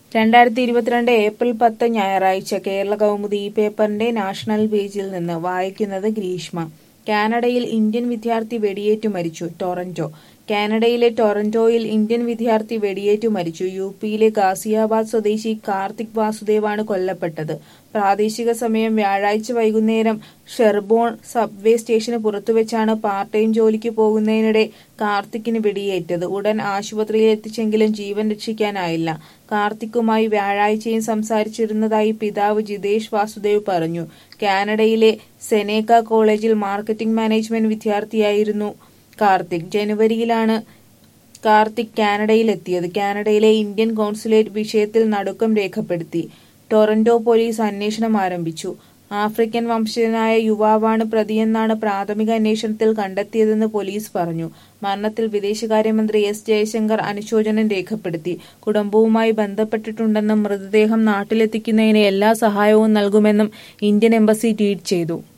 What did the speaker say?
രണ്ടായിരത്തി ഇരുപത്തിരണ്ട് ഏപ്രിൽ പത്ത് ഞായറാഴ്ച കേരള കൗമുദി ഈ പേപ്പറിന്റെ നാഷണൽ പേജിൽ നിന്ന് വായിക്കുന്നത് ഗ്രീഷ്മ കാനഡയിൽ ഇന്ത്യൻ വിദ്യാർത്ഥി വെടിയേറ്റു മരിച്ചു ടൊറന്റോ കാനഡയിലെ ടൊറന്റോയിൽ ഇന്ത്യൻ വിദ്യാർത്ഥി വെടിയേറ്റു മരിച്ചു യു പിയിലെ ഗാസിയാബാദ് സ്വദേശി കാർത്തിക് വാസുദേവാണ് കൊല്ലപ്പെട്ടത് പ്രാദേശിക സമയം വ്യാഴാഴ്ച വൈകുന്നേരം ഷെർബോൺ സബ്വേ സ്റ്റേഷന് പുറത്തുവെച്ചാണ് പാർട്ട് ടൈം ജോലിക്ക് പോകുന്നതിനിടെ കാർത്തിക്കിന് വെടിയേറ്റത് ഉടൻ ആശുപത്രിയിൽ എത്തിച്ചെങ്കിലും ജീവൻ രക്ഷിക്കാനായില്ല കാർത്തിക്കുമായി വ്യാഴാഴ്ചയും സംസാരിച്ചിരുന്നതായി പിതാവ് ജിതേഷ് വാസുദേവ് പറഞ്ഞു കാനഡയിലെ സെനേക്ക കോളേജിൽ മാർക്കറ്റിംഗ് മാനേജ്മെന്റ് വിദ്യാർത്ഥിയായിരുന്നു കാർത്തിക് ജനുവരിയിലാണ് കാർത്തിക് കാനഡയിലെത്തിയത് കാനഡയിലെ ഇന്ത്യൻ കോൺസുലേറ്റ് വിഷയത്തിൽ നടുക്കം രേഖപ്പെടുത്തി ടൊറന്റോ പോലീസ് അന്വേഷണം ആരംഭിച്ചു ആഫ്രിക്കൻ വംശജനായ യുവാവാണ് പ്രതിയെന്നാണ് പ്രാഥമിക അന്വേഷണത്തിൽ കണ്ടെത്തിയതെന്ന് പോലീസ് പറഞ്ഞു മരണത്തിൽ വിദേശകാര്യമന്ത്രി എസ് ജയശങ്കർ അനുശോചനം രേഖപ്പെടുത്തി കുടുംബവുമായി ബന്ധപ്പെട്ടിട്ടുണ്ടെന്നും മൃതദേഹം നാട്ടിലെത്തിക്കുന്നതിന് എല്ലാ സഹായവും നൽകുമെന്നും ഇന്ത്യൻ എംബസി ട്വീറ്റ് ചെയ്തു